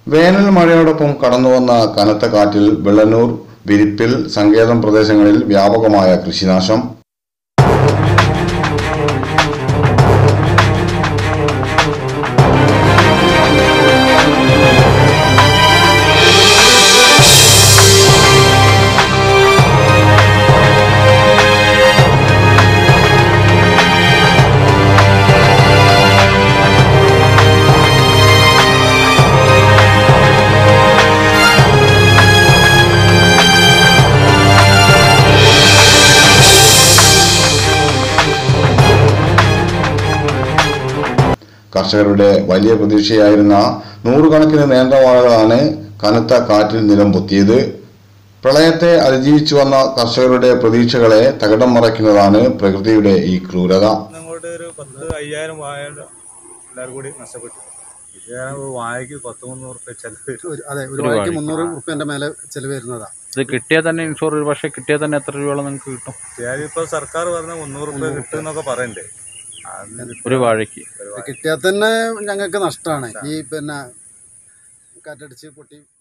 വേനൽ മഴയോടൊപ്പം കടന്നുവന്ന കനത്ത കാറ്റിൽ വെള്ളന്നൂർ വിരിപ്പിൽ സങ്കേതം പ്രദേശങ്ങളിൽ വ്യാപകമായ കൃഷിനാശം കർഷകരുടെ വലിയ പ്രതീക്ഷയായിരുന്ന നൂറുകണക്കിന് നേന്ത്രവാഴകളാണ് കനത്ത കാറ്റിൽ നിലം പൊത്തിയത് പ്രളയത്തെ അതിജീവിച്ചു വന്ന കർഷകരുടെ പ്രതീക്ഷകളെ തകിടം മറയ്ക്കുന്നതാണ് പ്രകൃതിയുടെ ഈ ക്രൂരത അങ്ങോട്ട് ഒരു പത്ത് അയ്യായിരം വാഴ എല്ലാവരും കൂടി നഷ്ടപ്പെട്ടു ഇത് ഞാൻ വാഴയ്ക്ക് പത്ത് മുന്നൂറ് റുപ്യ ചെലവ് വരും ഒരു- അതെ ഒരു ഒരു വാഴയ്ക്ക് വാഴയ്ക്ക്. മുന്നൂറ് റുപ്യന്റെ മേലെ ചെലവ് വരുന്നതാ ഇത് കിട്ടിയാൽ തന്നെ ഇൻഷുർ ഒരു പക്ഷേ കിട്ടിയാൽ തന്നെ എത്ര രൂപയോളം നിങ്ങൾക്ക് കിട്ടും ഞാനിപ്പോ സർക്കാർ പറഞ്ഞ മുന്നൂറ് റുപ്യ കിട്ടും എന്നൊക്കെ പറയണ്ടേ അത് ഒരു വാഴയ്ക്ക് ഒരു വാഴ. കിട്ടിയാൽ തന്നെ ഞങ്ങൾക്ക് നഷ്ടമാണ് ഈ പിന്നെ കാറ്റടിച്ച് പൊട്ടി